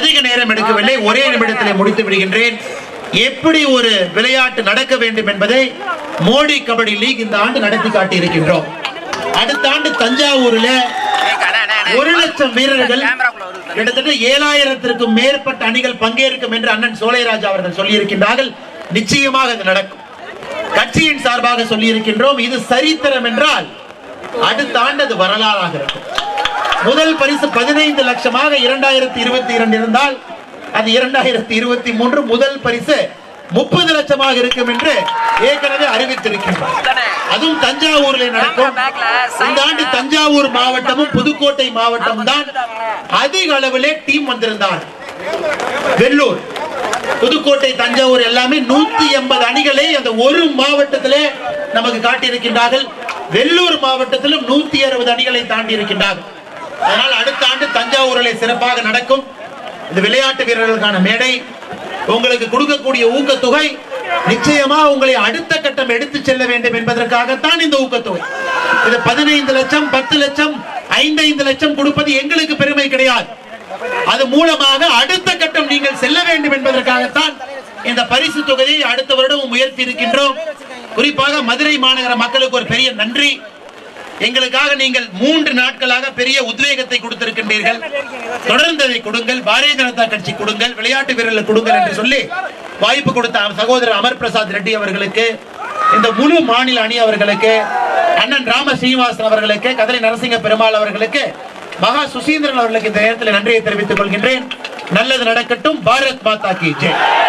அதிக நேரம் எடுக்கவில்லை ஒரே நிமிடத்திலே முடித்து விடுகின்றேன் எப்படி ஒரு விளையாட்டு நடக்க வேண்டும் என்பதை மோடி கபடி லீக் இந்த ஆண்டு நடத்தி காட்டி இருக்கின்றோம் அடுத்த ஆண்டு தஞ்சாவூர்ல ஒரு லட்சம் வீரர்கள் கிட்டத்தட்ட ஏழாயிரத்திற்கும் மேற்பட்ட அணிகள் பங்கேற்கும் என்று அண்ணன் சோலைராஜ் அவர்கள் சொல்லியிருக்கின்றார்கள் நிச்சயமாக அது நடக்கும் கட்சியின் சார்பாக சொல்லியிருக்கின்றோம் இது சரித்திரம் என்றால் அடுத்த ஆண்டு அது வரலாறாக இருக்கும் முதல் பரிசு பதினைந்து லட்சமாக இரண்டாயிரத்தி இருபத்தி இரண்டு இருந்தால் அது இரண்டாயிரத்தி இருபத்தி மூன்று முதல் பரிசு முப்பது லட்சமாக இருக்கும் என்று ஏற்கனவே அறிவித்திருக்கின்றோம் அதுவும் தஞ்சாவூரில் நடக்கும் இந்த ஆண்டு தஞ்சாவூர் மாவட்டமும் புதுக்கோட்டை மாவட்டம் தான் அதிக அளவிலே டீம் வந்திருந்தார் வெள்ளூர் புதுக்கோட்டை தஞ்சாவூர் எல்லாமே நூத்தி எண்பது அணிகளை அந்த ஒரு மாவட்டத்திலே நமக்கு காட்டியிருக்கின்றார்கள் வெள்ளூர் மாவட்டத்திலும் நூத்தி அறுபது அணிகளை தாண்டி இருக்கின்றார்கள் அதனால் அடுத்த ஆண்டு தஞ்சாவூரிலே சிறப்பாக நடக்கும் இந்த விளையாட்டு வீரர்களுக்கான மேடை உங்களுக்கு கொடுக்கக்கூடிய ஊக்கத்தொகை நிச்சயமா உங்களை அடுத்த கட்டம் எடுத்து செல்ல வேண்டும் என்பதற்காகத்தான் இந்த ஊக்கத்தொகை இது பதினைந்து லட்சம் பத்து லட்சம் ஐந்து லட்சம் கொடுப்பது எங்களுக்கு பெருமை கிடையாது அது மூலமாக அடுத்த கட்டம் நீங்கள் செல்ல வேண்டும் என்பதற்காகத்தான் இந்த பரிசு தொகையை அடுத்த வருடம் உயர்த்தி இருக்கின்றோம் குறிப்பாக மதுரை மாநகர மக்களுக்கு ஒரு பெரிய நன்றி எங்களுக்காக நீங்கள் மூன்று நாட்களாக பெரிய உத்வேகத்தை கொடுத்திருக்கின்றீர்கள் தொடர்ந்து அதை கொடுங்கள் பாரதிய ஜனதா கட்சி கொடுங்கள் விளையாட்டு வீரர்களுக்கு கொடுங்கள் என்று சொல்லி வாய்ப்பு கொடுத்த சகோதரர் அமர் பிரசாத் ரெட்டி அவர்களுக்கு இந்த முழு மாநில அணி அவர்களுக்கு அண்ணன் ராம சீனிவாசன் அவர்களுக்கு கதலை நரசிங்க பெருமாள் அவர்களுக்கு மகா சுசீந்திரன் அவர்களுக்கு இந்த நேரத்தில் நன்றியை தெரிவித்துக் கொள்கின்றேன் நல்லது நடக்கட்டும் பாரத் மாதா கி ஜெய்